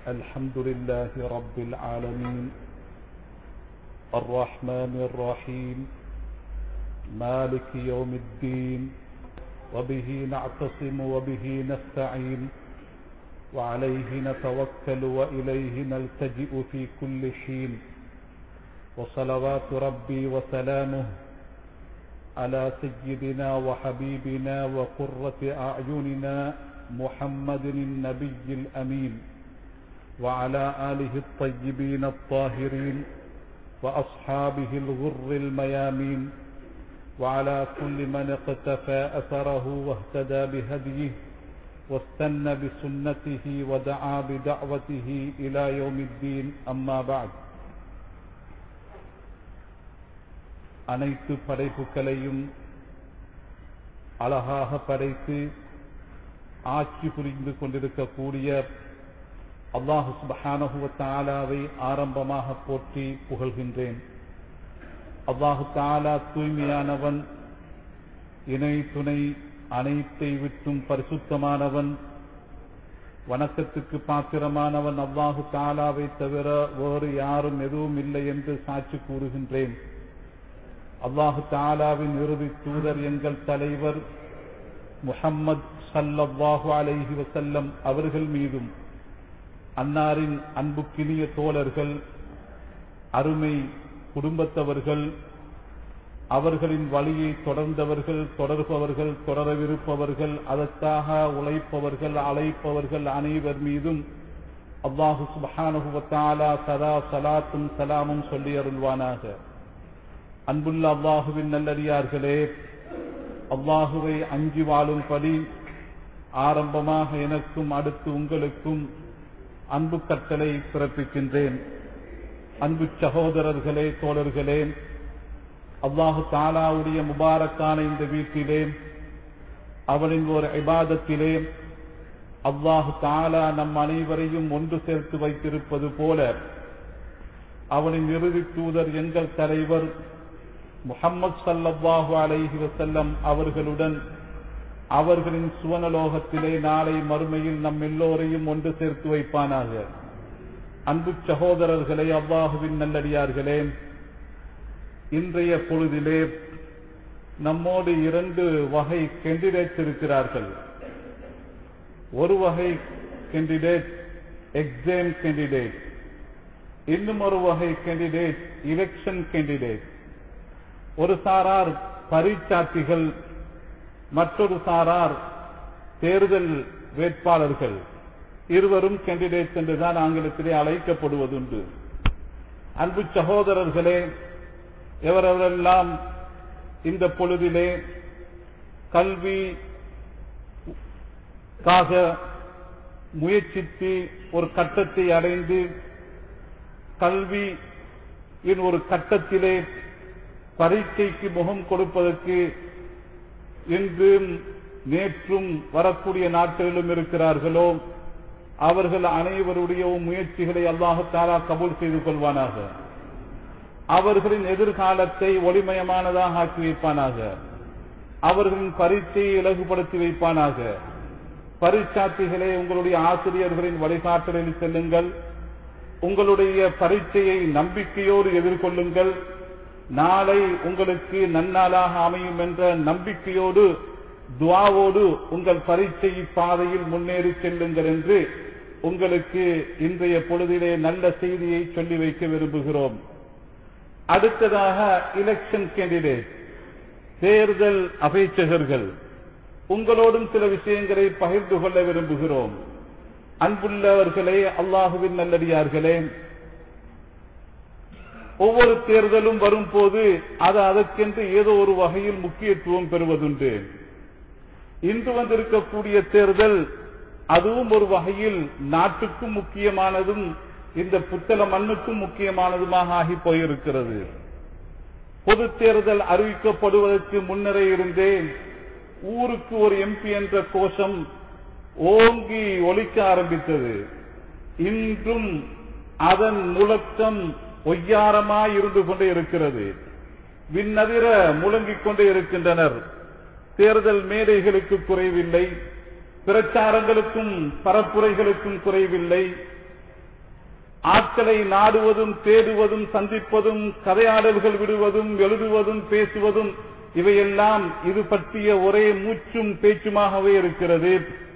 الحمد لله رب العالمين الرحمن الرحيم مالك يوم الدين وبه نعتصم وبه نستعين وعليه نتوكل وإليه نلتجئ في كل حين وصلوات ربي وسلامه على سيدنا وحبيبنا وقرة أعيننا محمد النبي الأمين وعلى آله الطيبين الطاهرين وأصحابه الغر الميامين وعلى كل من اقتفى أثره واهتدى بهديه واستنى بسنته ودعا بدعوته إلى يوم الدين أما بعد அனைத்து படைப்புகளையும் அழகாக படைத்து ஆட்சி புரிந்து கொண்டிருக்கக்கூடிய அல்லாஹு சுபஹானஹுவ தாலாவை ஆரம்பமாக போற்றி புகழ்கின்றேன் அல்லாஹு தாலா தூய்மையானவன் இணை துணை அனைத்தை விட்டும் பரிசுத்தமானவன் வணக்கத்துக்கு பாத்திரமானவன் அல்லாஹு தாலாவை தவிர வேறு யாரும் எதுவும் இல்லை என்று சாட்சி கூறுகின்றேன் அல்லாஹு தாலாவின் இறுதி தூதர் எங்கள் தலைவர் முஹம்மது சல்லல்லாஹு அலைஹி வசல்லம் அவர்கள் மீதும் அன்னாரின் அன்புக்கினிய தோழர்கள் அருமை குடும்பத்தவர்கள் அவர்களின் வழியை தொடர்ந்தவர்கள் தொடர்பவர்கள் தொடரவிருப்பவர்கள் அதற்காக உழைப்பவர்கள் அழைப்பவர்கள் அனைவர் மீதும் அல்லாஹு சுபஹானுவத்தாலா சதா சலாத்தும் சலாமும் சொல்லி அருள்வானாக அன்புள்ள அல்லாஹுவின் நல்லடியார்களே அல்லாஹுவை அஞ்சி வாழும்படி ஆரம்பமாக எனக்கும் அடுத்து உங்களுக்கும் அன்பு கட்டளை பிறப்பிக்கின்றேன் அன்பு சகோதரர்களே தோழர்களே அல்லாஹு தாலாவுடைய முபாரக்கான இந்த வீட்டிலே அவனின் ஒரு இபாதத்திலே அல்லாஹு தாலா நம் அனைவரையும் ஒன்று சேர்த்து வைத்திருப்பது போல அவனின் இறுதி தூதர் எங்கள் தலைவர் முகம்மது சல்லாஹு அலைஹி வசல்லம் அவர்களுடன் அவர்களின் சுவனலோகத்திலே நாளை மறுமையில் நம் எல்லோரையும் ஒன்று சேர்த்து வைப்பானாக அன்பு சகோதரர்களே அல்லாஹுவின் நல்லடியார்களே இன்றைய பொழுதிலே நம்மோடு இரண்டு வகை கேண்டிடேட்ஸ் இருக்கிறார்கள் ஒரு வகை கேண்டிடேட் எக்ஸாம் கேண்டிடேட் இன்னும் ஒரு வகை கேண்டிடேட் எலெக்ஷன் கேண்டிடேட் ஒரு சாரார் பரீட்சார்த்திகள் மற்றொரு சாரார் தேர்தல் வேட்பாளர்கள் இருவரும் கேண்டிடேட்ஸ் என்றுதான் ஆங்கிலத்திலே அழைக்கப்படுவதுண்டு அன்பு சகோதரர்களே எவரெல்லாம் இந்த பொழுதிலே கல்வி காக முயற்சித்து ஒரு கட்டத்தை அடைந்து கல்வியின் ஒரு கட்டத்திலே பரீட்சைக்கு முகம் கொடுப்பதற்கு இன்றும் நேற்றும் வரக்கூடிய நாட்களிலும் இருக்கிறார்களோ அவர்கள் அனைவருடைய முயற்சிகளை அல்லாஹாலா கபூல் செய்து கொள்வானாக அவர்களின் எதிர்காலத்தை ஒளிமயமானதாக ஆக்கி வைப்பானாக அவர்களின் பரீட்சையை இலகுபடுத்தி வைப்பானாக பரீட்சார்த்திகளே உங்களுடைய ஆசிரியர்களின் வழிகாட்டலில் செல்லுங்கள் உங்களுடைய பரீட்சையை நம்பிக்கையோடு எதிர்கொள்ளுங்கள் நாளை உங்களுக்கு நன்னாளாக அமையும் என்ற நம்பிக்கையோடு துவாவோடு உங்கள் பரீட்சை பாதையில் முன்னேறி செல்லுங்கள் என்று உங்களுக்கு இன்றைய பொழுதிலே நல்ல செய்தியை சொல்லி வைக்க விரும்புகிறோம் அடுத்ததாக எலெக்ஷன் கேண்டிடேட் தேர்தல் அபேட்சகர்கள் உங்களோடும் சில விஷயங்களை பகிர்ந்து கொள்ள விரும்புகிறோம் அன்புள்ளவர்களே அல்லாஹுவின் நல்லடியார்களே ஒவ்வொரு தேர்தலும் வரும் போது அது அதற்கென்று ஏதோ ஒரு வகையில் முக்கியத்துவம் பெறுவதுண்டு இன்று வந்திருக்கக்கூடிய தேர்தல் அதுவும் ஒரு வகையில் நாட்டுக்கும் முக்கியமானதும் இந்த புத்தள மண்ணுக்கும் முக்கியமானதுமாக ஆகி போயிருக்கிறது பொது தேர்தல் அறிவிக்கப்படுவதற்கு முன்னரே இருந்தே ஊருக்கு ஒரு எம்பி என்ற கோஷம் ஓங்கி ஒலிக்க ஆரம்பித்தது இன்றும் அதன் முழக்கம் ஒய்யாரமாய் இருந்து கொண்டே இருக்கிறது விண்ணதிர முழங்கிக் கொண்டே இருக்கின்றனர் தேர்தல் மேடைகளுக்கு குறைவில்லை பிரச்சாரங்களுக்கும் பரப்புரைகளுக்கும் குறைவில்லை ஆட்களை நாடுவதும் தேடுவதும் சந்திப்பதும் கதையாடல்கள் விடுவதும் எழுதுவதும் பேசுவதும் இவையெல்லாம் இது பற்றிய ஒரே மூச்சும் பேச்சுமாகவே இருக்கிறது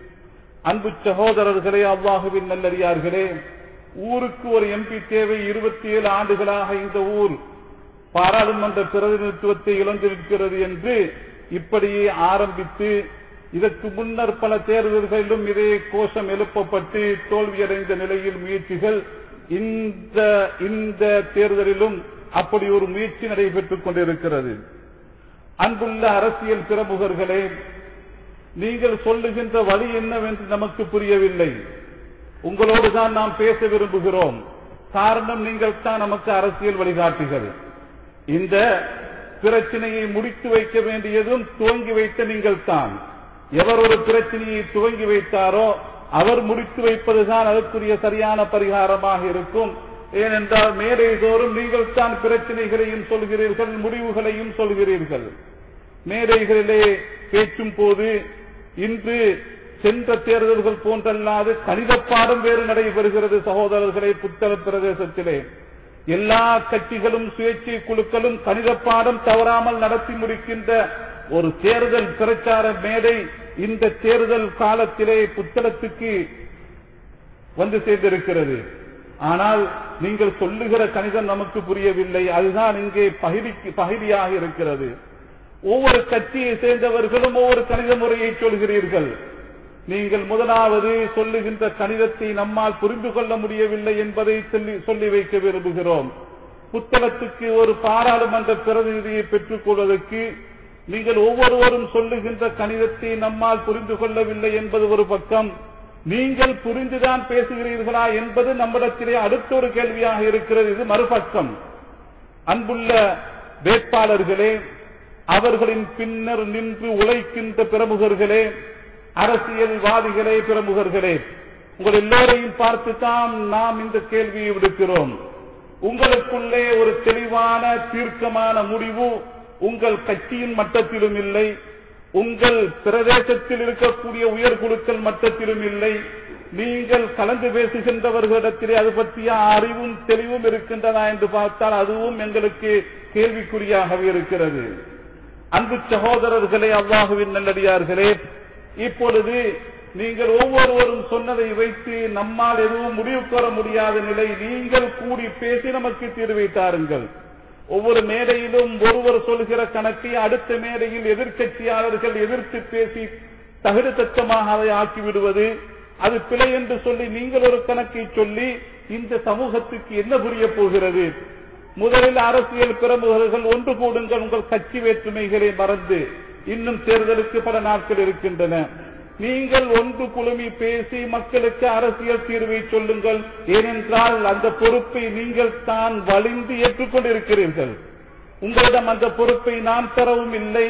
அன்பு சகோதரர்களே அல்லாஹுவின் நல்லறியார்களே ஊருக்கு ஒரு எம்பி தேவை இருபத்தி ஏழு ஆண்டுகளாக இந்த ஊர் பாராளுமன்ற பிரதிநிதித்துவத்தை இழந்திருக்கிறது என்று இப்படியே ஆரம்பித்து இதற்கு முன்னர் பல தேர்தல்களிலும் இதே கோஷம் எழுப்பப்பட்டு தோல்வியடைந்த நிலையில் முயற்சிகள் இந்த இந்த தேர்தலிலும் அப்படி ஒரு முயற்சி நடைபெற்றுக் கொண்டிருக்கிறது அன்புள்ள அரசியல் பிரமுகர்களே நீங்கள் சொல்லுகின்ற வழி என்னவென்று நமக்கு புரியவில்லை உங்களோடு தான் நாம் பேச விரும்புகிறோம் காரணம் நீங்கள் தான் நமக்கு அரசியல் வழிகாட்டுகள் இந்த பிரச்சனையை முடித்து வைக்க வேண்டியதும் துவங்கி வைத்த நீங்கள் தான் எவர் ஒரு பிரச்சனையை துவங்கி வைத்தாரோ அவர் முடித்து வைப்பதுதான் அதற்குரிய சரியான பரிகாரமாக இருக்கும் ஏனென்றால் மேடை தோறும் நீங்கள் தான் பிரச்சனைகளையும் சொல்கிறீர்கள் முடிவுகளையும் சொல்கிறீர்கள் மேடைகளிலே பேச்சும் போது இன்று சென்ற தேர்தல்கள் போன்றல்லாது கணித பாடம் வேறு நடைபெறுகிறது சகோதரர்களே புத்தள பிரதேசத்திலே எல்லா கட்சிகளும் சுயேட்சை குழுக்களும் கணித பாடம் தவறாமல் நடத்தி முடிக்கின்ற ஒரு தேர்தல் பிரச்சார மேடை இந்த தேர்தல் காலத்திலே புத்தளத்துக்கு வந்து சேர்ந்திருக்கிறது ஆனால் நீங்கள் சொல்லுகிற கணிதம் நமக்கு புரியவில்லை அதுதான் இங்கே பகிரிக்கு பகிரியாக இருக்கிறது ஒவ்வொரு கட்சியை சேர்ந்தவர்களும் ஒவ்வொரு கணித முறையை சொல்கிறீர்கள் நீங்கள் முதலாவது சொல்லுகின்ற கணிதத்தை நம்மால் புரிந்து கொள்ள முடியவில்லை என்பதை சொல்லி சொல்லி வைக்க விரும்புகிறோம் புத்தகத்துக்கு ஒரு பாராளுமன்ற பிரதிநிதியை பெற்றுக் கொள்வதற்கு நீங்கள் ஒவ்வொருவரும் சொல்லுகின்ற கணிதத்தை நம்மால் புரிந்து கொள்ளவில்லை என்பது ஒரு பக்கம் நீங்கள் புரிந்துதான் பேசுகிறீர்களா என்பது நம்மிடத்திலே அடுத்த ஒரு கேள்வியாக இருக்கிறது இது மறுபக்கம் அன்புள்ள வேட்பாளர்களே அவர்களின் பின்னர் நின்று உழைக்கின்ற பிரமுகர்களே அரசியல்வாதிகளே பிரமுகர்களே உங்கள் எல்லோரையும் பார்த்துத்தான் நாம் இந்த கேள்வியை விடுக்கிறோம் உங்களுக்குள்ளே ஒரு தெளிவான தீர்க்கமான முடிவு உங்கள் கட்சியின் மட்டத்திலும் இல்லை உங்கள் பிரதேசத்தில் இருக்கக்கூடிய உயர்குழுக்கள் மட்டத்திலும் இல்லை நீங்கள் கலந்து பேசுகின்றவர்களிடத்திலே அது பற்றிய அறிவும் தெளிவும் இருக்கின்றதா என்று பார்த்தால் அதுவும் எங்களுக்கு கேள்விக்குறியாகவே இருக்கிறது அன்பு சகோதரர்களே அல்லாஹுவின் நல்லடியார்களே இப்பொழுது நீங்கள் ஒவ்வொருவரும் சொன்னதை வைத்து நம்மால் எதுவும் முடிவு பெற முடியாத நிலை நீங்கள் கூடி பேசி நமக்கு தீர்வை தாருங்கள் ஒவ்வொரு மேடையிலும் ஒருவர் சொல்கிற கணக்கை அடுத்த மேடையில் எதிர்க்கட்சியாளர்கள் எதிர்த்து பேசி தகுடு தத்தமாக அதை ஆக்கிவிடுவது அது பிழை என்று சொல்லி நீங்கள் ஒரு கணக்கை சொல்லி இந்த சமூகத்துக்கு என்ன புரிய போகிறது முதலில் அரசியல் பிரமுகர்கள் ஒன்று கூடுங்கள் உங்கள் கட்சி வேற்றுமைகளை மறந்து இன்னும் தேர்தலுக்கு பல நாட்கள் இருக்கின்றன நீங்கள் ஒன்று குழுமி பேசி மக்களுக்கு அரசியல் தீர்வை சொல்லுங்கள் ஏனென்றால் அந்த பொறுப்பை நீங்கள் தான் வலிந்து ஏற்றுக்கொண்டிருக்கிறீர்கள் உங்களிடம் அந்த பொறுப்பை நாம் தரவும் இல்லை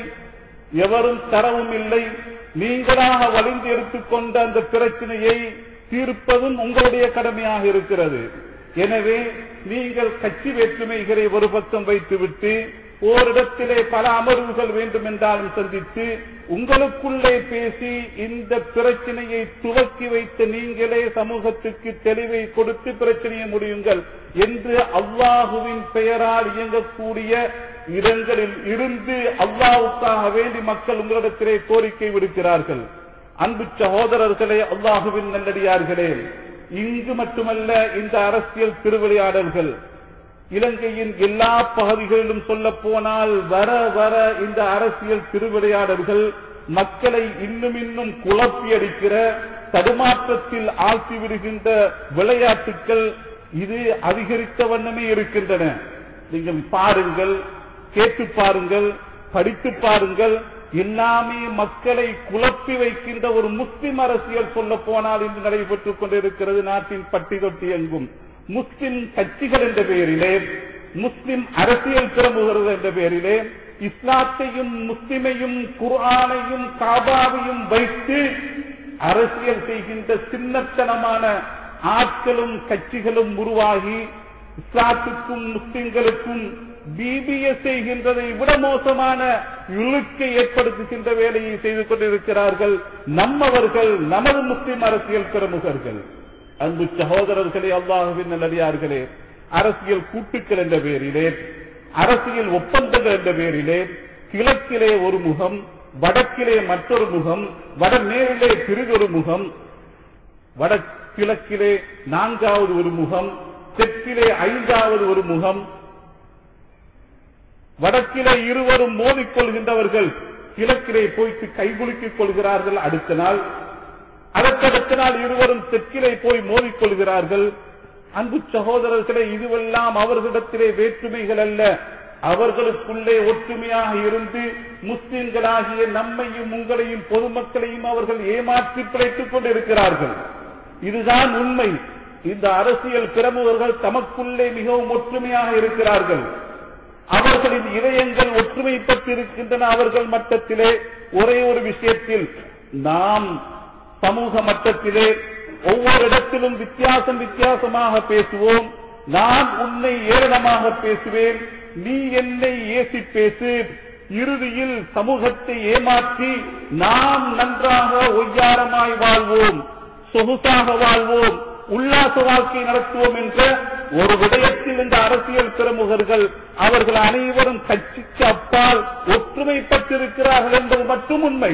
எவரும் தரவும் இல்லை நீங்களாக வலிந்து எடுத்துக்கொண்ட அந்த பிரச்சனையை தீர்ப்பதும் உங்களுடைய கடமையாக இருக்கிறது எனவே நீங்கள் கட்சி வேற்றுமைகளை ஒரு பக்கம் வைத்துவிட்டு ஓரிடத்திலே பல அமர்வுகள் வேண்டும் என்றாலும் சந்தித்து உங்களுக்குள்ளே பேசி இந்த பிரச்சனையை துவக்கி வைத்த நீங்களே சமூகத்துக்கு தெளிவை கொடுத்து பிரச்சனையை முடியுங்கள் என்று அல்லாஹுவின் பெயரால் இயங்கக்கூடிய இடங்களில் இருந்து அல்லாவுக்காக வேண்டி மக்கள் உங்களிடத்திலே கோரிக்கை விடுக்கிறார்கள் அன்பு சகோதரர்களே அல்லாஹுவின் நல்லடியார்களே இங்கு மட்டுமல்ல இந்த அரசியல் திருவிளையாடல்கள் இலங்கையின் எல்லா பகுதிகளிலும் சொல்ல போனால் வர வர இந்த அரசியல் திருவிளையாடல்கள் மக்களை இன்னும் இன்னும் குழப்பி அடிக்கிற தடுமாற்றத்தில் ஆழ்த்தி விடுகின்ற விளையாட்டுக்கள் இது அதிகரித்த வண்ணமே இருக்கின்றன நீங்கள் பாருங்கள் கேட்டு பாருங்கள் படித்து பாருங்கள் எல்லாமே மக்களை குழப்பி வைக்கின்ற ஒரு முஸ்லிம் அரசியல் சொல்ல போனால் இன்று நடைபெற்றுக் கொண்டிருக்கிறது நாட்டின் பட்டி தொட்டி எங்கும் முஸ்லிம் கட்சிகள் என்ற பெயரிலே முஸ்லிம் அரசியல் பிரமுகர்கள் என்ற பெயரிலே இஸ்லாத்தையும் முஸ்லிமையும் குர்ஆனையும் காபாவையும் வைத்து அரசியல் செய்கின்ற சின்னத்தனமான ஆட்களும் கட்சிகளும் உருவாகி இஸ்லாத்துக்கும் முஸ்லிம்களுக்கும் பிபிஎஸ் செய்கின்றதை விட மோசமான இழுக்கை ஏற்படுத்துகின்ற வேலையை செய்து கொண்டிருக்கிறார்கள் நம்மவர்கள் நமது முஸ்லிம் அரசியல் பிரமுகர்கள் அன்பு சகோதரர்களே அல்லாஹுவின் நல்லடியார்களே அரசியல் கூட்டுக்கள் என்ற பெயரிலே அரசியல் ஒப்பந்தங்கள் என்ற பெயரிலே கிழக்கிலே ஒரு முகம் வடக்கிலே மற்றொரு முகம் வடமேலே பிறிதொரு முகம் வடகிழக்கிலே நான்காவது ஒரு முகம் தெற்கிலே ஐந்தாவது ஒரு முகம் வடக்கிலே இருவரும் மோதிக்கொள்கின்றவர்கள் கிழக்கிலே போய்த்து கைகுலுக்கிக் கொள்கிறார்கள் அடுத்த நாள் அதற்கடுத்த நாள் இருவரும் தெற்கிலே போய் மோதிக்கொள்கிறார்கள் அன்பு சகோதரர்களே இதுவெல்லாம் அவர்களிடத்திலே வேற்றுமைகள் அல்ல அவர்களுக்குள்ளே ஒற்றுமையாக இருந்து முஸ்லிம்களாகிய நம்மையும் உங்களையும் பொதுமக்களையும் அவர்கள் ஏமாற்றி பிழைத்துக் கொண்டிருக்கிறார்கள் இதுதான் உண்மை இந்த அரசியல் பிரமுகர்கள் தமக்குள்ளே மிகவும் ஒற்றுமையாக இருக்கிறார்கள் அவர்களின் இதயங்கள் ஒற்றுமை பெற்றிருக்கின்றன அவர்கள் மட்டத்திலே ஒரே ஒரு விஷயத்தில் நாம் சமூக மட்டத்திலே ஒவ்வொரு இடத்திலும் வித்தியாசம் வித்தியாசமாக பேசுவோம் நான் உன்னை ஏளனமாக பேசுவேன் நீ என்னை ஏசி பேசு இறுதியில் சமூகத்தை ஏமாற்றி நாம் நன்றாக ஒய்யாரமாய் வாழ்வோம் சொகுசாக வாழ்வோம் உல்லாச வாழ்க்கை நடத்துவோம் என்ற ஒரு விடயத்தில் இந்த அரசியல் பிரமுகர்கள் அவர்கள் அனைவரும் கட்சிக்கு அப்பால் ஒற்றுமைப்பட்டிருக்கிறார்கள் என்பது மட்டும் உண்மை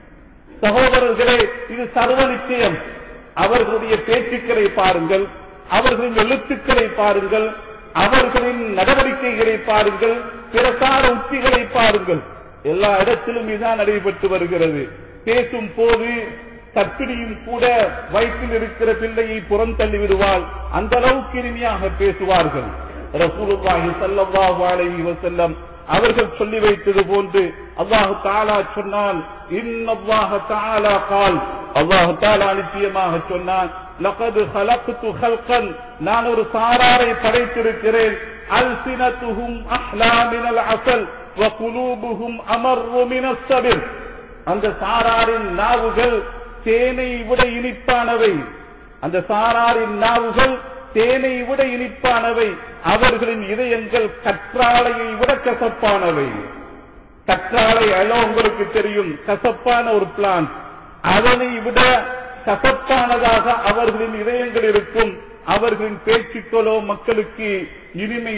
சகோதரர்களே இது சர்வ நிச்சயம் அவர்களுடைய பேச்சுக்களை பாருங்கள் அவர்களின் எழுத்துக்களை பாருங்கள் அவர்களின் நடவடிக்கைகளை பாருங்கள் பிரசார உத்திகளை பாருங்கள் எல்லா இடத்திலும் இதுதான் நடைபெற்று வருகிறது பேசும் போது கத்திரியும் கூட வயிற்றில் இருக்கிற பிள்ளையை புறந்தள்ளி விடுவாள் அந்த அளவுக்கு இனிமையாக பேசுவார்கள் ரசூலுல்லாஹி ஸல்லல்லாஹு அலைஹி வஸல்லம் அவர்கள் சொல்லி வைத்தது போன்று அல்லாஹு தாலா சொன்னான் இன்னல்லாஹ தஆலா கால் அல்லாஹு தாலா நிச்சயமாக சொன்னான் லகது ஹலக்து ஹல்கன் நான் ஒரு சாராரை படைத்திருக்கிறேன் அல்சினத்துஹும் அஹ்லா மினல் அசல் வகுலூபுஹும் அமர்வு மினஸ் சபிர் அந்த சாராரின் நாவுகள் தேனை விட இனிப்பானவை அந்த சாராரின் நாவுகள் தேனை விட இனிப்பானவை அவர்களின் இதயங்கள் கற்றாழையை விட கசப்பானவை கற்றாழை அலோ உங்களுக்கு தெரியும் கசப்பான ஒரு பிளான் அதனை விட கசப்பானதாக அவர்களின் இதயங்கள் இருக்கும் அவர்களின் பேச்சுக்களோ மக்களுக்கு இனிமை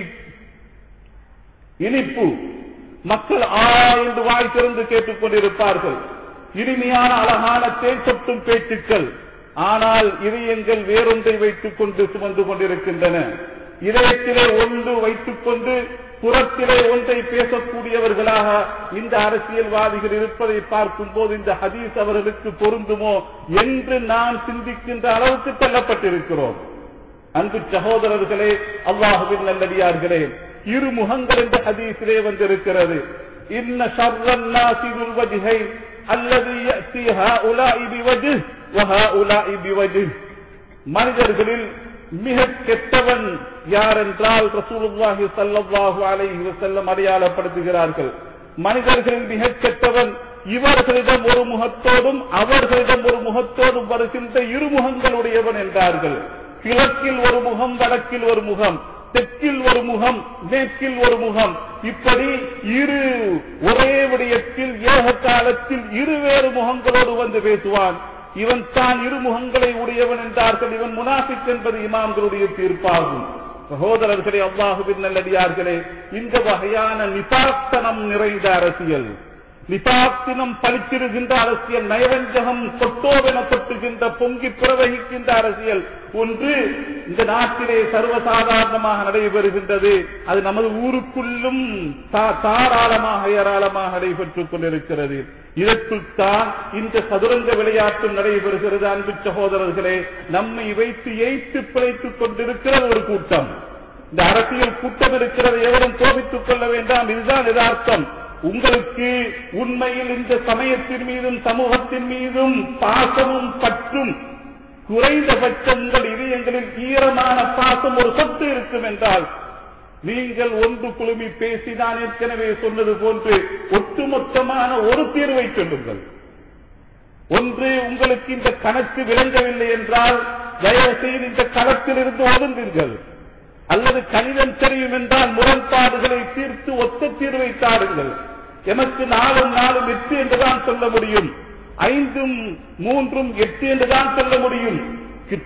இனிப்பு மக்கள் ஆ என்று வாய் திறந்து கேட்டுக் கொண்டிருப்பார்கள் இனிமையான அழகான தேன் சொட்டும் பேச்சுக்கள் ஆனால் இதயங்கள் வேறொன்றை வைத்துக் கொண்டு சுமந்து கொண்டிருக்கின்றன இதயத்திலே ஒன்று வைத்துக் கொண்டு புறத்திலே ஒன்றை பேசக்கூடியவர்களாக இந்த அரசியல்வாதிகள் இருப்பதை பார்க்கும் போது இந்த ஹதீஸ் அவர்களுக்கு பொருந்துமோ என்று நாம் சிந்திக்கின்ற அளவுக்கு தள்ளப்பட்டிருக்கிறோம் அன்பு சகோதரர்களே அல்லாஹுவின் நல்லடியார்களே இரு முகங்கள் என்ற ஹதீஸிலே வந்திருக்கிறது இன்ன ஷர்ரன் நாசிதுல் வஜ்ஹை அல்லது யأتي هؤلاء بوجه وهؤلاء بوجه மனிதர்களில் மிக கெட்டவன் யார் என்றால் ரசூலுல்லாஹி ஸல்லல்லாஹு அலைஹி வஸல்லம் அடையாளப்படுத்துகிறார்கள் மனிதர்களில் மிக கெட்டவன் இவர்களிடம் ஒரு முகத்தோடும் அவர்களிடம் ஒரு முகத்தோடும் வருகின்ற இருமுகங்களுடையவன் என்றார்கள் கிழக்கில் ஒரு முகம் வடக்கில் ஒரு முகம் தெற்கில் ஒரு முகம் மேற்கில் ஒரு முகம் இப்படி இரு ஒரே விடயத்தில் ஏக காலத்தில் இருவேறு முகங்களோடு வந்து பேசுவான் இவன் தான் இரு முகங்களை உடையவன் என்றார்கள் இவன் முனாஃபிக் என்பது இமாம்களுடைய தீர்ப்பாகும் சகோதரர்களே அல்லாஹுவின் நல்லடியார்களே இந்த வகையான நிபாத்தனம் நிறைந்த அரசியல் நிபாத்தினம் பலித்திருக்கின்ற அரசியல் நயவஞ்சகம் தொட்டோவென தொட்டுகின்ற பொங்கி பிரவகிக்கின்ற அரசியல் ஒன்று இந்த நாட்டிலே சர்வசாதாரணமாக நடைபெறுகின்றது அது நமது ஊருக்குள்ளும் தாராளமாக ஏராளமாக நடைபெற்றுக் கொண்டிருக்கிறது இதற்குள் தான் இந்த சதுரங்க விளையாட்டும் நடைபெறுகிறது அன்பு சகோதரர்களே நம்மை வைத்து ஏய்த்து பிழைத்துக் கொண்டிருக்கிற ஒரு கூட்டம் இந்த அரசியல் கூட்டம் இருக்கிறது எவரும் கோபித்துக் கொள்ள வேண்டாம் இதுதான் யதார்த்தம் உங்களுக்கு உண்மையில் இந்த சமயத்தின் மீதும் சமூகத்தின் மீதும் பாசமும் பற்றும் குறைந்தபட்சம் உங்கள் இதயங்களில் ஈரமான பாசம் ஒரு சொத்து இருக்கும் என்றால் நீங்கள் ஒன்று குழுமி பேசி நான் ஏற்கனவே சொன்னது போன்று ஒட்டுமொத்தமான ஒரு தீர்வை சொல்லுங்கள் ஒன்று உங்களுக்கு இந்த கணக்கு விளங்கவில்லை என்றால் தயவு செய்து இந்த களத்திலிருந்து ஒதுங்குங்கள் அல்லது கணிதம் தெரியும் என்றால் முரண்பாடுகளை தீர்த்து ஒத்த தீர்வை தாருங்கள் எமக்கு நாலும் நாலும் எட்டு என்றுதான் சொல்ல முடியும் ஐந்தும் மூன்றும் எட்டு என்றுதான் சொல்ல முடியும் கிட்டத்தட்ட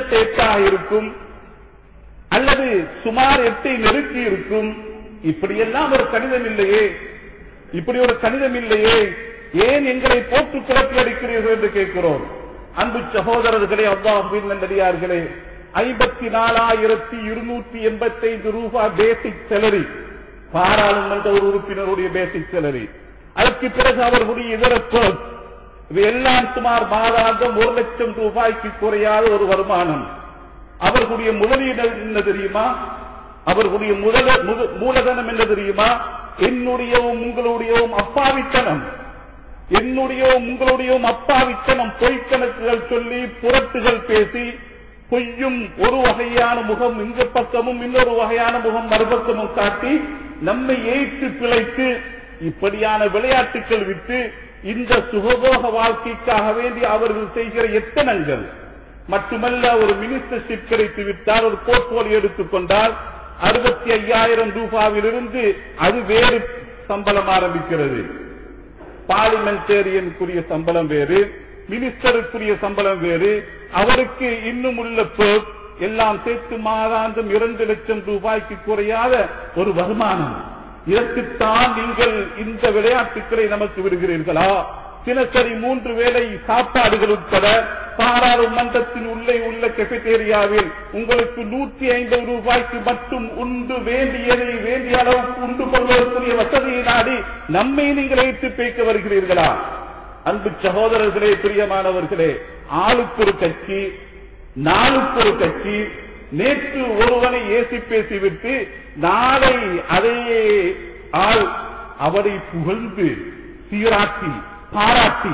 கிட்டத்தட்ட எட்டாக இருக்கும் அல்லது சுமார் எட்டை நெருக்கி இருக்கும் இப்படியெல்லாம் ஒரு கணிதம் இல்லையே இப்படி ஒரு கணிதம் இல்லையே ஏன் எங்களை போட்டு குழப்பி அடிக்கிறீர்கள் என்று கேட்கிறோம் அன்பு சகோதரர்களே அல்லாஹுவின் நல்லடியார்களே ஐம்பத்தி நாலாயிரத்தி இருநூற்றி எண்பத்தி ஐந்து ரூபாய் பேசிக் செலரி பாராளுமன்ற ஒரு உறுப்பினருடைய பேசிக் செலரி அதற்கு பிறகு அவர்களுடைய இதர perks, இவை எல்லாம் சுமார் மாதாந்தம் ஒரு லட்சம் ரூபாய்க்கு குறையாத ஒரு வருமானம் அவர்களுடைய முதலீடு என்ன தெரியுமா அவர்களுடைய முதல முத- மூலதனம் என்ன தெரியுமா என்னுடையவும் உங்களுடையவும் அப்பாவித்தனம் என்னுடையவும் உங்களுடையவும் அப்பாவித்தனம் பொய்க்கணக்குகள் சொல்லி புரட்டுகள் பேசி பொய்யும் ஒரு வகையான முகம் இந்த பக்கமும் இன்னொரு வகையான முகம் மறுபக்கமும் காட்டி நம்மை ஏற்று பிழைத்து இப்படியான விளையாட்டுகள் விட்டு இந்த சுகபோக வாழ்க்கைக்காக வேண்டி அவர்கள் செய்கிற எத்தனங்கள் மட்டுமல்ல ஒரு மினிஸ்டர்ஷிப் கிடைத்து விட்டால் ஒரு போர்ட்போலியோ எடுத்துக்கொண்டால் அறுபத்தி ஐயாயிரம் ரூபாவிலிருந்து அது வேறு சம்பளம் ஆரம்பிக்கிறது பார்லிமெண்டேரியனுக்குரிய சம்பளம் வேறு மினிஸ்டருக்குரிய சம்பளம் வேறு அவருக்கு இன்னும் உள்ள perk எல்லாம் சேர்த்து மாதாந்தம் இரண்டு லட்சம் ரூபாய்க்கு குறையாத ஒரு வருமானம் இதற்குத்தான் நீங்கள் இந்த விளையாட்டுக்களை நமக்கு விடுகிறீர்களா தினசரி மூன்று வேளை சாப்பாடுகள் உட்பட பாராளுமன்றத்தின் உள்ளே உள்ள கெஃபெட்டேரியாவில் உங்களுக்கு நூற்றி ஐம்பது ரூபாய்க்கு மட்டும் உண்டு வேண்டியதை வேண்டிய அளவுக்கு உண்டு கொள்வதற்குரிய வசதியை நாடி நம்மை நீங்கள் ஏற்று பேக்க வருகிறீர்களா அன்பு சகோதரர்களே பிரியமானவர்களே ஆளுக்கு ஒரு கட்சி நாளுக்கு ஒரு கட்சி நேற்று ஒருவனை ஏசி பேசிவிட்டு நாளை அதே ஆள் அவரை புகழ்ந்து சீராட்டி பாராட்டி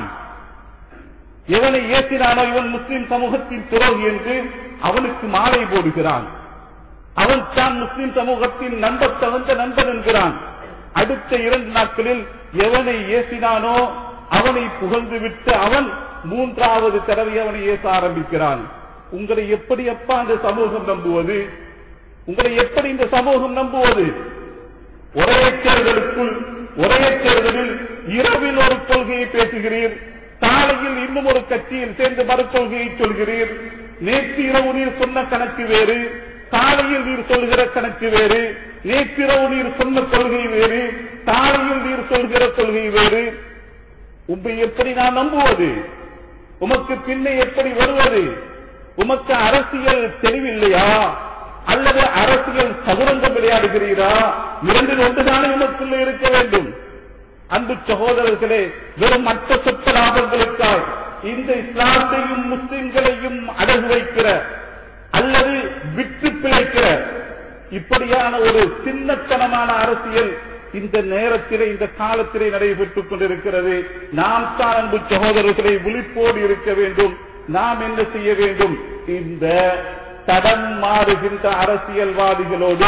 எவனை ஏற்றினானோ இவன் முஸ்லிம் சமூகத்தின் துரோகி என்று அவனுக்கு மாலை போடுகிறான் அவன் தான் முஸ்லிம் சமூகத்தின் நண்பர் தகுந்த நண்பன் என்கிறான் அடுத்த இரண்டு நாட்களில் எவனை ஏசினானோ அவனை புகழ்ந்து விட்டு அவன் மூன்றாவது தடவை அவனை ஏச ஆரம்பிக்கிறான் உங்களை எப்படி அப்பா அந்த சமூகம் நம்புவது உங்களை எப்படி இந்த சமூகம் நம்புவது ஒரே தேர்தலுக்குள் ஒரே தேர்தலில் இரவில் ஒரு கொள்கையை பேசுகிறீர் காலையில் இன்னும் ஒரு கட்சியில் சேர்ந்து மறு கொள்கையை சொல்கிறீர் நேற்று இரவு நீர் சொன்ன கணக்கு வேறு காலையில் நீர் சொல்கிற கணக்கு வேறு நேற்றிரவு நீர் சொன்ன கொள்கை வேறு காலையில் நீர் சொல்கிற கொள்கை வேறு உம்மை எப்படி நான் நம்புவது உமக்கு பின்னே எப்படி வருவது உமக்கு அரசியல் தெளிவில்லையா அல்லது அரசியல் சதுரங்கம் விளையாடுகிறீரா இரண்டில் ஒன்றுதானே உமக்குள்ள இருக்க வேண்டும் அன்பு சகோதரர்களே வெறும் மற்ற சொத்த லாபங்களுக்காய் இந்த இஸ்லாத்தையும் முஸ்லிம்களையும் அடகு வைக்கிற அல்லது விட்டு பிழைக்கிற இப்படியான ஒரு சின்னத்தனமான அரசியல் இந்த நேரத்திலே இந்த காலத்திலே நடைபெற்றுக் கொண்டிருக்கிறது நாம் தான் அன்பு சகோதரர்களை விழிப்போடு இருக்க வேண்டும் நாம் என்ன செய்ய வேண்டும் இந்த தடம் மாறுகின்ற அரசியல்வாதிகளோடு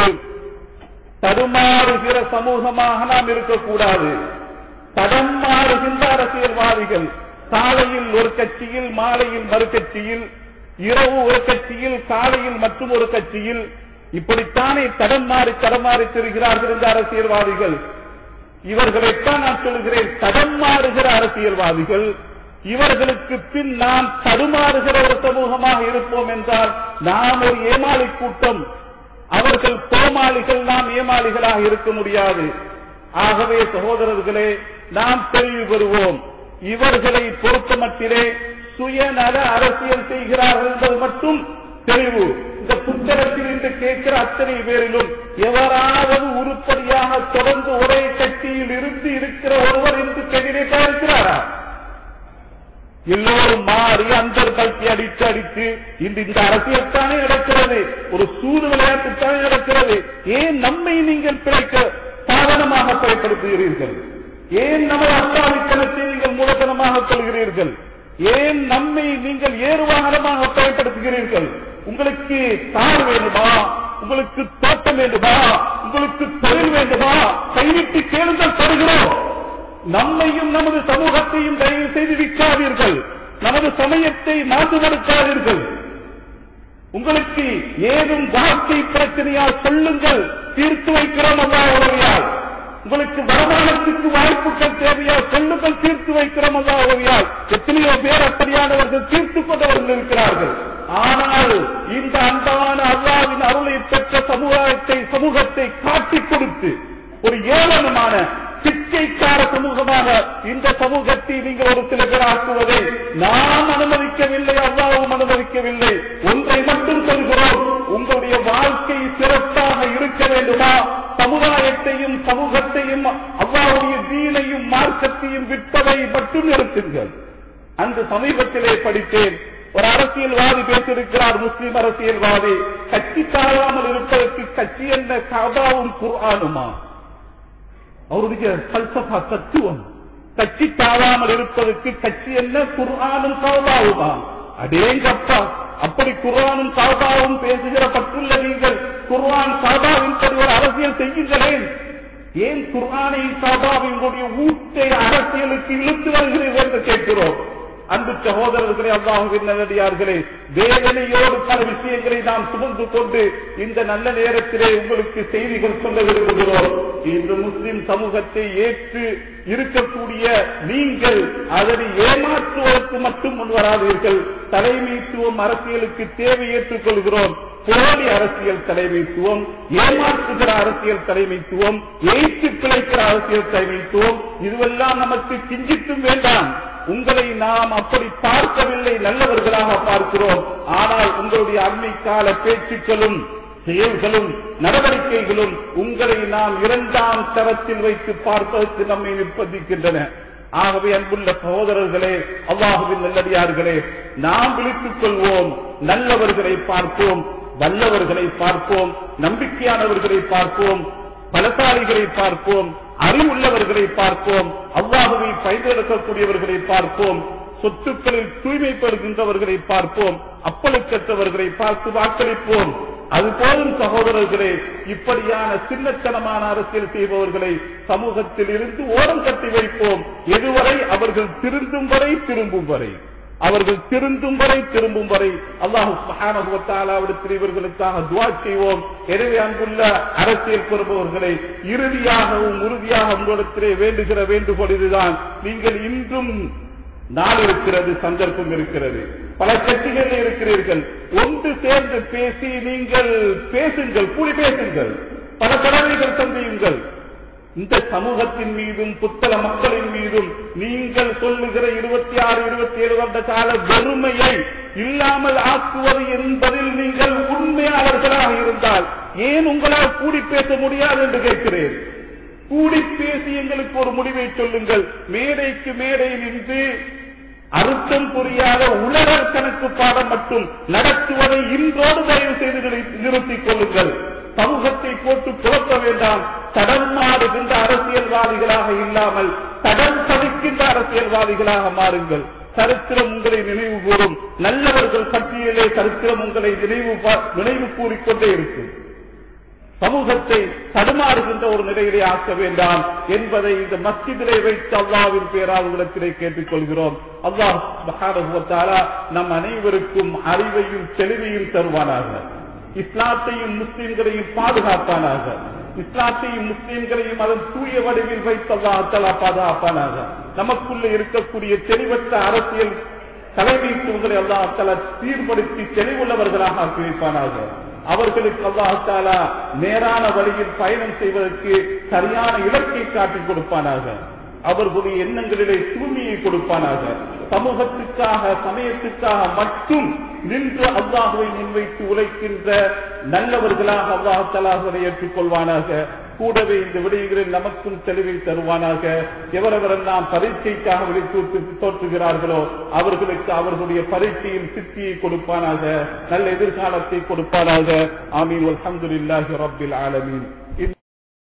தடுமாறுகிற சமூகமாக நாம் இருக்கக்கூடாது தடம் மாறுகின்ற அரசியல்வாதிகள் காலையில் ஒரு கட்சியில் மாலையில் மறு கட்சியில் இரவு ஒரு கட்சியில் காலையில் மற்றும் ஒரு கட்சியில் இப்படித்தானே தடம் மாறி தடமாறி திரிகிறார்கள் இந்த அரசியல்வாதிகள் இவர்களைத்தான் நான் சொல்கிறேன் தடம் மாறுகிற அரசியல்வாதிகள் இவர்களுக்கு பின் நாம் தடுமாறுகிற ஒரு சமூகமாக இருப்போம் என்றால் நாம் ஒரு ஏமாளி கூட்டம் அவர்கள் கோமாளிகள் நாம் ஏமாளிகளாக இருக்க முடியாது ஆகவே சகோதரர்களே நாம் தெளிவு பெறுவோம் இவர்களை பொறுத்தமட்டிலே சுயநல அரசியல் செய்கிறார்கள் என்பது மட்டும் தெளிவு இந்த புத்தகத்தில் இன்று கேட்கிற அத்தனை பேரிலும் எவராவது உருப்படியாக தொடர்ந்து ஒரே கட்சியில் இருந்து இருக்கிற ஒருவர் என்று கேண்டிடேட்டா இருக்கிறாரா எல்லோரும் மாறி அந்த கல்வி அடித்து அடித்து இன்று இந்த அரசியல் தானே நடக்கிறது ஒரு சூது விளையாட்டு தானே நடக்கிறது ஏன் நம்மை நீங்கள் பிழைக்க சாதனமாக பயன்படுத்துகிறீர்கள் ஏன் நமது அல்லாவித்தனத்தை நீங்கள் மூலதனமாக கொள்கிறீர்கள் ஏன் நம்மை நீங்கள் ஏறுவாகனமாக பயன்படுத்துகிறீர்கள் உங்களுக்கு கார் வேண்டுமா உங்களுக்கு தோட்டம் வேண்டுமா உங்களுக்கு தொழில் வேண்டுமா கைவிட்டு கேளுங்கள் தருகிறோம் நம்மையும் நமது சமூகத்தையும் தயவு செய்து விற்காதீர்கள் நமது சமயத்தை மாசுபடுத்தாதீர்கள் உங்களுக்கு ஏதும் வாழ்க்கை பிரச்சனையால் சொல்லுங்கள் தீர்த்து வைக்கிறோம் அல்லாஹ் உங்களுக்கு வருமானத்துக்கு வாய்ப்புகள் தேவையா சொல்லுங்கள் தீர்த்து வைக்கிறோம் அல்லாஹ் எத்தனையோ பேர் அப்படியானவர்கள் தீர்த்து கொண்டவர்கள் இருக்கிறார்கள் ஆனால் இந்த அன்பான அல்லாவின் அருளை பெற்ற சமுதாயத்தை சமூகத்தை காட்டிக் கொடுத்து ஒரு ஏளனமான பிச்சைக்கார சமூகமாக இந்த சமூகத்தை நீங்கள் ஒரு சில பேர் ஆக்குவதை நாம் அனுமதிக்கவில்லை அல்லாவும் அனுமதிக்கவில்லை ஒன்றை மட்டும் சொல்கிறோம் உங்களுடைய வாழ்க்கை சிறப்பாக இருக்க வேண்டுமா சமுதாயத்தையும் சமூகத்தையும் அல்லாவுடைய தீனையும் மார்க்கத்தையும் விற்பதை மட்டும் நிறுத்துங்கள் அந்த சமீபத்திலே படித்தேன் ஒரு அரசியல்வாதி பேசியிருக்கிறார் முஸ்லிம் அரசியல்வாதி கட்சி தாழாமல் இருப்பதற்கு கட்சி என்ற கபாவும் குர்ஆனுமா அவருடைய பல்சபா தத்துவம் கட்சி தாழாமல் இருப்பதற்கு கட்சி என்ன குர்ஆனும் கௌபாவுமா அடேங்கப்பா அப்படி குர்ஆனும் காபாவும் பேசுகிற பற்றுள்ள நீங்கள் குர்ஆன் காபாவின் படி ஒரு அரசியல் செய்யுங்களேன் ஏன் குர்ஆனையும் காபாவையும் கூடிய ஊட்டை அரசியலுக்கு இழுத்து வருகிறீர்கள் என்று கேட்கிறோம் அன்பு சகோதரர்களே அல்லாஹுவின் நல்லடியார்களே வேதனையோடு பல விஷயங்களை நாம் சுமந்து கொண்டு இந்த நல்ல நேரத்திலே உங்களுக்கு செய்திகள் சொல்ல விரும்புகிறோம் இந்த முஸ்லிம் சமூகத்தை ஏற்று இருக்கக்கூடிய நீங்கள் அதனை ஏமாற்றுவதற்கு மட்டும் முன்வராதீர்கள் தலைமைத்துவம் அரசியலுக்கு தேவை ஏற்றுக்கொள்கிறோம் போலி அரசியல் தலைமைத்துவம் ஏமாற்றுகிற அரசியல் தலைமைத்துவம் ஏற்று பிழைக்கிற அரசியல் தலைமைத்துவம் இதுவெல்லாம் நமக்கு கிஞ்சிட்டும் வேண்டாம் உங்களை நாம் அப்படி பார்க்கவில்லை நல்லவர்களாக பார்க்கிறோம் ஆனால் உங்களுடைய அண்மை கால பேச்சுக்களும் செயல்களும் நடவடிக்கைகளும் உங்களை நாம் இரண்டாம் தரத்தில் வைத்து பார்ப்பதற்கு நம்மை நிர்பந்திக்கின்றன ஆகவே அன்புள்ள சகோதரர்களே அல்லாஹுவின் நல்லடியார்களே நாம் விழித்துக் கொள்வோம் நல்லவர்களை பார்ப்போம் வல்லவர்களை பார்ப்போம் நம்பிக்கையானவர்களை பார்ப்போம் பலசாலிகளை பார்ப்போம் அறிவுள்ளவர்களை பார்ப்போம் அல்லாஹுவை பயன்படுத்தக்கூடியவர்களை பார்ப்போம் சொத்துக்களில் தூய்மைப்படுகின்றவர்களை பார்ப்போம் அப்பளுக்கற்றவர்களை பார்த்து வாக்களிப்போம் அது போதும் சகோதரர்களே இப்படியான சின்னத்தனமான அரசியல் செய்பவர்களை சமூகத்தில் இருந்து ஓரம் கட்டி வைப்போம் எதுவரை அவர்கள் திருந்தும் வரை திரும்பும் வரை அவர்கள் திருந்தும் வரை திரும்பும் வரை அல்லாஹு இவர்களுக்காக துவா செய்வோம் எனவே அங்குள்ள அரசியல் பெறுபவர்களை இறுதியாகவும் உறுதியாக உங்களிடத்திலே வேண்டுகிற வேண்டுகோள் இதுதான் நீங்கள் இன்றும் நாள் இருக்கிறது சந்தர்ப்பம் இருக்கிறது பல கட்சிகள் இருக்கிறீர்கள் ஒன்று சேர்ந்து பேசி நீங்கள் பேசுங்கள் கூலி பேசுங்கள் பல தடவைகள் சந்தியுங்கள் இந்த சமூகத்தின் மீதும் புத்தள மக்களின் மீதும் நீங்கள் சொல்லுகிற இருபத்தி ஆறு இருபத்தி ஏழு வருட கால வெறுமையை இல்லாமல் ஆக்குவது என்பதில் நீங்கள் உண்மையாளர்களாக இருந்தால் ஏன் உங்களால் கூடி பேச முடியாது என்று கேட்கிறேன் கூடி பேசி எங்களுக்கு ஒரு முடிவை சொல்லுங்கள் மேடைக்கு மேடை நின்று அர்த்தம் புரியாத உலகர் கணக்கு பாடம் மட்டும் நடத்துவதை இன்றோடு தயவு செய்து நிறுத்திக் கொள்ளுங்கள் சமூகத்தை போட்டு குழப்ப வேண்டாம் தடமாடுகின்ற அரசியல்வாதிகளாக இல்லாமல் தடம் சதிக்கின்ற அரசியல்வாதிகளாக மாறுங்கள் சரித்திரம் உங்களை நினைவு கூறும் நல்லவர்கள் பட்டியலே சரித்திரம் உங்களை நினைவு நினைவு கூறிக்கொண்டே இருக்கும் சமூகத்தை தடுமாறுகின்ற ஒரு நிலையிலே ஆக்க வேண்டாம் என்பதை இந்த மஸ்ஜிதிலே வைத்து அல்லாவின் பேரால் உலகத்திலே கேட்டுக் கொள்கிறோம் அல்லாஹ் நம் அனைவருக்கும் அறிவையும் தெளிவையும் தருவானாக இஸ்லாத்தையும் முஸ்லிம்களையும் பாதுகாப்பானாக இஸ்லாத்தையும் முஸ்லிம்களையும் அதன் தூய வடிவில் வைத்து அல்லாஹலா பாதுகாப்பானாக நமக்குள்ள இருக்கக்கூடிய தெளிவற்ற அரசியல் தலைமைத்துவங்களை அல்லாஹால சீர்படுத்தி தெளிவுள்ளவர்களாக ஆக்கி வைப்பானாக அவர்களுக்கு அல்லாஹாலா நேரான வழியில் பயணம் செய்வதற்கு சரியான இலக்கை காட்டிக் கொடுப்பானாக அவர்களுடைய எண்ணங்களிலே தூய்மையை கொடுப்பானாக சமூகத்துக்காக சமயத்துக்காக மட்டும் நின்று அல்லாஹுவை முன்வைத்து உழைக்கின்ற நல்லவர்களாக அல்லாஹாலாக ஏற்றுக்கொள்வானாக கூடவே இந்த விடயங்களில் நமக்கும் தெளிவை தருவானாக எவரவரெல்லாம் பரீட்சைக்காக விழித்து தோற்றுகிறார்களோ அவர்களுக்கு அவர்களுடைய பரீட்சையில் சித்தியை கொடுப்பானாக நல்ல எதிர்காலத்தை கொடுப்பானாக ஆமீன் அல்ஹம்துலில்லாஹி ரப்பில் ஆலமீன்